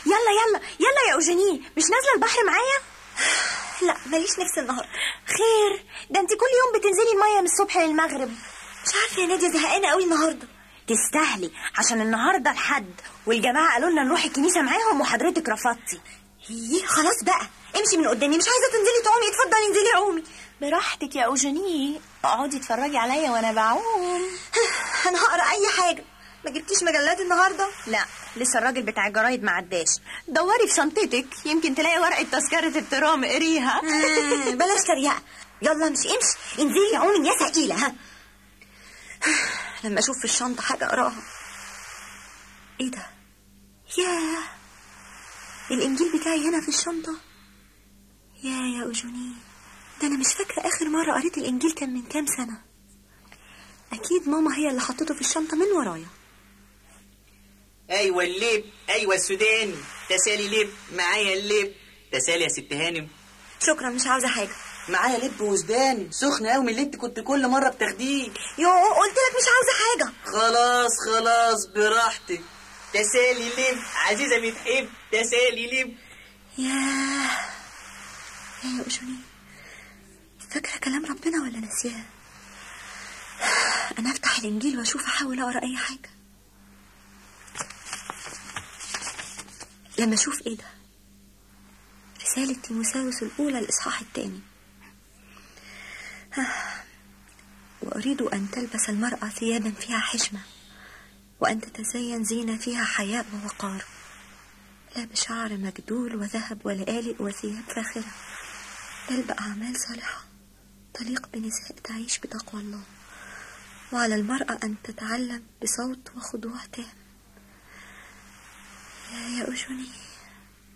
يلا يلا يلا يا أوجيني مش نازلة البحر معايا لا ماليش نفس النهارده خير ده انت كل يوم بتنزلي المية من الصبح للمغرب مش عارفه يا ناديه زهقانه قوي النهارده تستاهلي عشان النهارده الحد والجماعة قالوا لنا نروح الكنيسة معاهم وحضرتك رفضتي ايه خلاص بقى امشي من قدامي مش عايزه تنزلي تعومي اتفضلي انزلي عومي براحتك يا أوجيني اقعدي اتفرجي عليا وانا بعوم انا هقرا اي حاجه ما جبتيش مجلات النهارده لا لسه الراجل بتاع الجرايد ما عداش دوري في شنطتك يمكن تلاقي ورقة تذكرة الترام اقريها آه، بلاش تريقه يلا امشي امشي انزلي عومي يا ثقيله ها لما اشوف في الشنطه حاجه اقراها ايه ده ياه الانجيل بتاعي هنا في الشنطه يا يا اوجوني ده انا مش فاكره اخر مره قريت الانجيل كان من كام سنه اكيد ماما هي اللي حطته في الشنطه من ورايا ايوه اللب ايوه السوداني تسالي لب معايا اللب تسالي يا ست هانم شكرا مش عاوزه حاجه معايا لب وسوداني سخن قوي من اللي انت كنت كل مره بتاخديه يو قلت لك مش عاوزه حاجه خلاص خلاص براحتك تسالي لب عزيزه بتحب تسالي لب ياه يا يا أجوني فاكرة كلام ربنا ولا ناسياه أنا أفتح الإنجيل وأشوف أحاول أقرأ أي حاجة لما أشوف إيه ده رسالة تيموساوس الأولى الإصحاح الثاني وأريد أن تلبس المرأة ثيابا فيها حشمة وأن تتزين زينة فيها حياء ووقار لا بشعر مجدول وذهب ولآلئ وثياب فاخرة بل بأعمال صالحة تليق بنساء تعيش بتقوى الله وعلى المرأة أن تتعلم بصوت وخضوع تام يا يا أجوني